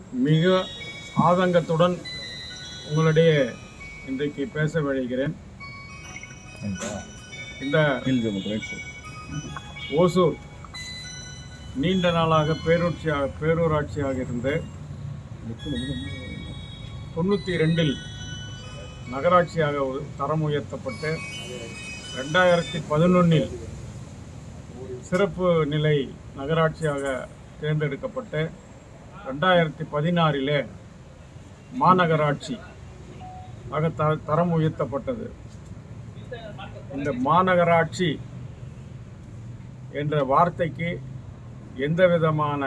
மிக ஆதங்கத்துடன் உங்களிடையே இன்றைக்கு பேச விழைகிறேன் இந்த ஓசூர் நீண்ட நாளாக பேரூட்சியாக பேரூராட்சியாக இருந்து தொண்ணூற்றி ரெண்டில் நகராட்சியாக உ- தரம் உயர்த்தப்பட்டு ரெண்டாயிரத்தி பதினொன்னில் சிறப்பு நிலை நகராட்சியாக தேர்ந்தெடுக்கப்பட்டு ரெண்டாயிரத்தி பதினாறிலே மாநகராட்சி ஆக த தரம் உயர்த்தப்பட்டது இந்த மாநகராட்சி என்ற வார்த்தைக்கு எந்த விதமான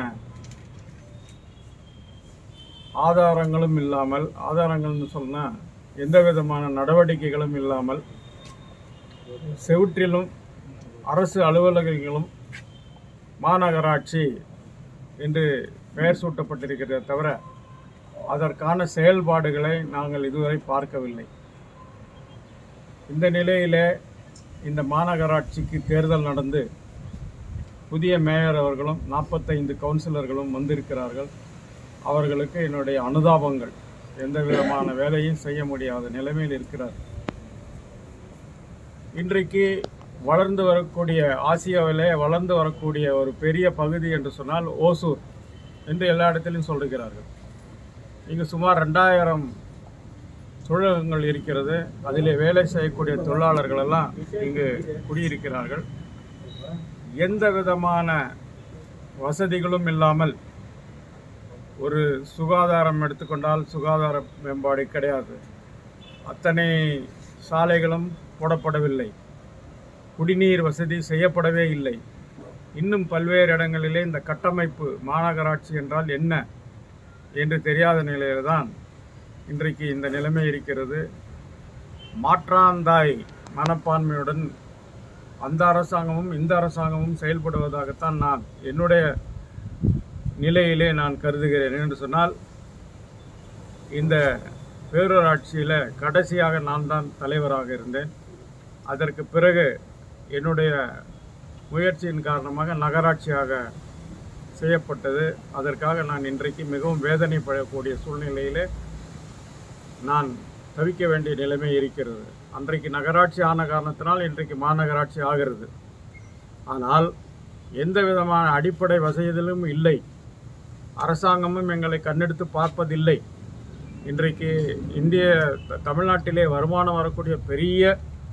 ஆதாரங்களும் இல்லாமல் ஆதாரங்கள்னு சொன்னால் எந்த விதமான நடவடிக்கைகளும் இல்லாமல் செவுற்றிலும் அரசு அலுவலகங்களும் மாநகராட்சி என்று பெயர் சூட்டப்பட்டிருக்கிறதே தவிர அதற்கான செயல்பாடுகளை நாங்கள் இதுவரை பார்க்கவில்லை இந்த நிலையிலே இந்த மாநகராட்சிக்கு தேர்தல் நடந்து புதிய மேயர் அவர்களும் நாற்பத்தைந்து கவுன்சிலர்களும் வந்திருக்கிறார்கள் அவர்களுக்கு என்னுடைய அனுதாபங்கள் எந்த விதமான வேலையும் செய்ய முடியாத நிலைமையில் இருக்கிறார் இன்றைக்கு வளர்ந்து வரக்கூடிய ஆசியாவிலே வளர்ந்து வரக்கூடிய ஒரு பெரிய பகுதி என்று சொன்னால் ஓசூர் என்று எல்லா இடத்திலும் சொல்லுகிறார்கள் இங்கு சுமார் ரெண்டாயிரம் தொழிலகங்கள் இருக்கிறது அதிலே வேலை செய்யக்கூடிய தொழிலாளர்கள் எல்லாம் இங்கு குடியிருக்கிறார்கள் எந்த விதமான வசதிகளும் இல்லாமல் ஒரு சுகாதாரம் எடுத்துக்கொண்டால் சுகாதார மேம்பாடு கிடையாது அத்தனை சாலைகளும் போடப்படவில்லை குடிநீர் வசதி செய்யப்படவே இல்லை இன்னும் பல்வேறு இடங்களிலே இந்த கட்டமைப்பு மாநகராட்சி என்றால் என்ன என்று தெரியாத நிலையில்தான் இன்றைக்கு இந்த நிலைமை இருக்கிறது மாற்றாந்தாய் மனப்பான்மையுடன் அந்த அரசாங்கமும் இந்த அரசாங்கமும் செயல்படுவதாகத்தான் நான் என்னுடைய நிலையிலே நான் கருதுகிறேன் என்று சொன்னால் இந்த பேரூராட்சியில் கடைசியாக நான் தான் தலைவராக இருந்தேன் அதற்கு பிறகு என்னுடைய முயற்சியின் காரணமாக நகராட்சியாக செய்யப்பட்டது அதற்காக நான் இன்றைக்கு மிகவும் வேதனைப்படக்கூடிய சூழ்நிலையிலே நான் தவிக்க வேண்டிய நிலைமை இருக்கிறது அன்றைக்கு நகராட்சி ஆன காரணத்தினால் இன்றைக்கு மாநகராட்சி ஆகிறது ஆனால் எந்த விதமான அடிப்படை வசதிகளும் இல்லை அரசாங்கமும் எங்களை கண்ணெடுத்து பார்ப்பதில்லை இன்றைக்கு இந்திய த- தமிழ்நாட்டிலே வருமானம் வரக்கூடிய பெரிய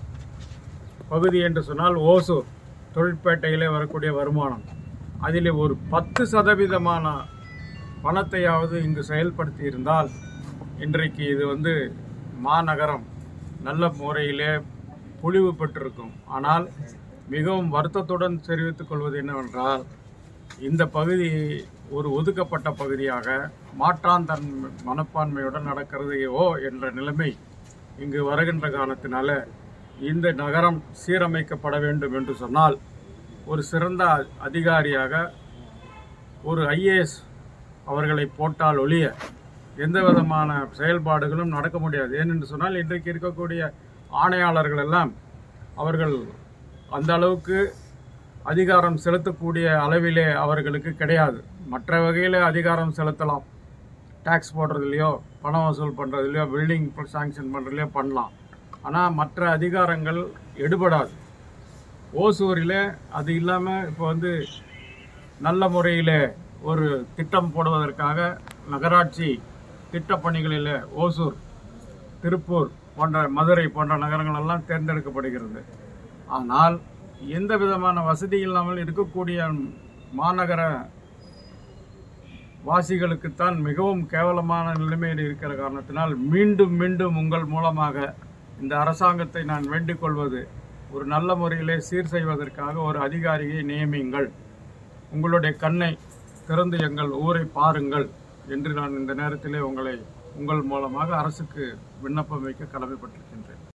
பகுதி என்று சொன்னால் ஓசூர் தொழிற்பேட்டையிலே வரக்கூடிய வருமானம் அதில் ஒரு பத்து சதவீதமான பணத்தையாவது இங்கு செயல்படுத்தி இருந்தால் இன்றைக்கு இது வந்து மாநகரம் நல்ல முறையிலே பொலிவு பெற்றிருக்கும் ஆனால் மிகவும் வருத்தத்துடன் தெரிவித்துக் கொள்வது என்னவென்றால் இந்த பகுதி ஒரு ஒதுக்கப்பட்ட பகுதியாக மாற்றாந்தன் மனப்பான்மையுடன் நடக்கிறதையோ என்ற நிலைமை இங்கு வருகின்ற காரணத்தினால இந்த நகரம் சீரமைக்கப்பட வேண்டும் என்று சொன்னால் ஒரு சிறந்த அதிகாரியாக ஒரு ஐஏஎஸ் அவர்களை போட்டால் ஒழிய எந்த விதமான செயல்பாடுகளும் நடக்க முடியாது ஏனென்று சொன்னால் இன்றைக்கு இருக்கக்கூடிய ஆணையாளர்கள் எல்லாம் அவர்கள் அந்த அளவுக்கு அதிகாரம் செலுத்தக்கூடிய அளவிலே அவர்களுக்கு கிடையாது மற்ற வகையில் அதிகாரம் செலுத்தலாம் டேக்ஸ் போடுறதுலையோ பணம் வசூல் பண்ணுறதுலையோ பில்டிங் சாங்ஷன் பண்ணுறதுலையோ பண்ணலாம் ஆனால் மற்ற அதிகாரங்கள் எடுபடாது ஓசூரில் அது இல்லாமல் இப்போ வந்து நல்ல முறையில் ஒரு திட்டம் போடுவதற்காக நகராட்சி திட்டப்பணிகளில் ஓசூர் திருப்பூர் போன்ற மதுரை போன்ற நகரங்கள் எல்லாம் தேர்ந்தெடுக்கப்படுகிறது ஆனால் எந்த விதமான வசதி இல்லாமல் இருக்கக்கூடிய மாநகர வாசிகளுக்குத்தான் மிகவும் கேவலமான நிலைமையில் இருக்கிற காரணத்தினால் மீண்டும் மீண்டும் உங்கள் மூலமாக இந்த அரசாங்கத்தை நான் வேண்டிக் கொள்வது ஒரு நல்ல முறையிலே சீர் செய்வதற்காக ஒரு அதிகாரியை நியமியுங்கள் உங்களுடைய கண்ணை திறந்து எங்கள் ஊரை பாருங்கள் என்று நான் இந்த நேரத்திலே உங்களை உங்கள் மூலமாக அரசுக்கு விண்ணப்பம் வைக்க கடமைப்பட்டிருக்கின்றேன்